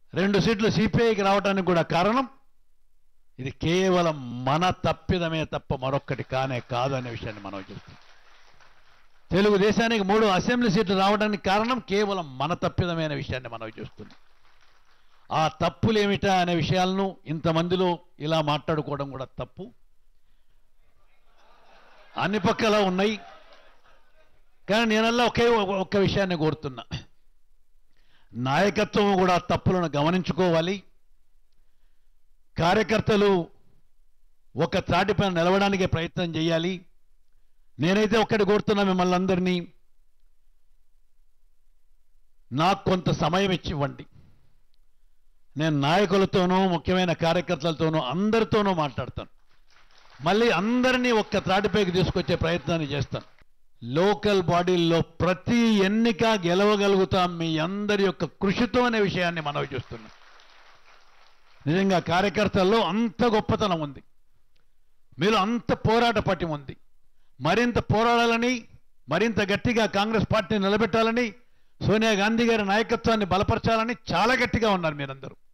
రెండు సీట్లు సిపిఐకి రావడానికి కూడా కారణం ఇది కేవలం మన తప్పిదమే తప్ప మరొక్కటి కానే కాదు అనే విషయాన్ని మనం చూస్తాం తెలుగుదేశానికి మూడు అసెంబ్లీ సీట్లు రావడానికి కారణం కేవలం మన తప్పిదమైన విషయాన్ని మనం చూస్తున్నాం ఆ తప్పులు ఏమిటా అనే విషయాలను ఇంతమందిలో ఇలా మాట్లాడుకోవడం కూడా తప్పు అన్ని పక్కల ఉన్నాయి కానీ నేనల్లా ఒకే ఒక్క విషయాన్ని కోరుతున్నా నాయకత్వం కూడా తప్పులను గమనించుకోవాలి కార్యకర్తలు ఒక త్రాటిపైన నిలవడానికి ప్రయత్నం చేయాలి నేనైతే ఒక్కటి కోరుతున్నా మిమ్మల్ని అందరినీ నాకు కొంత సమయం ఇచ్చి ఇవ్వండి నేను నాయకులతోనూ ముఖ్యమైన కార్యకర్తలతోనూ అందరితోనూ మాట్లాడతాను మళ్ళీ అందరినీ ఒక్క త్రాటిపైకి తీసుకొచ్చే ప్రయత్నాన్ని చేస్తాను లోకల్ బాడీల్లో ప్రతి ఎన్నిక గెలవగలుగుతాం మీ అందరి యొక్క కృషితో అనే విషయాన్ని మనవి చూస్తున్నాం నిజంగా కార్యకర్తల్లో అంత గొప్పతనం ఉంది మీలో అంత పోరాట పట్టిం ఉంది మరింత పోరాడాలని మరింత గట్టిగా కాంగ్రెస్ పార్టీని నిలబెట్టాలని సోనియా గాంధీ గారి నాయకత్వాన్ని బలపరచాలని చాలా గట్టిగా ఉన్నారు మీరందరూ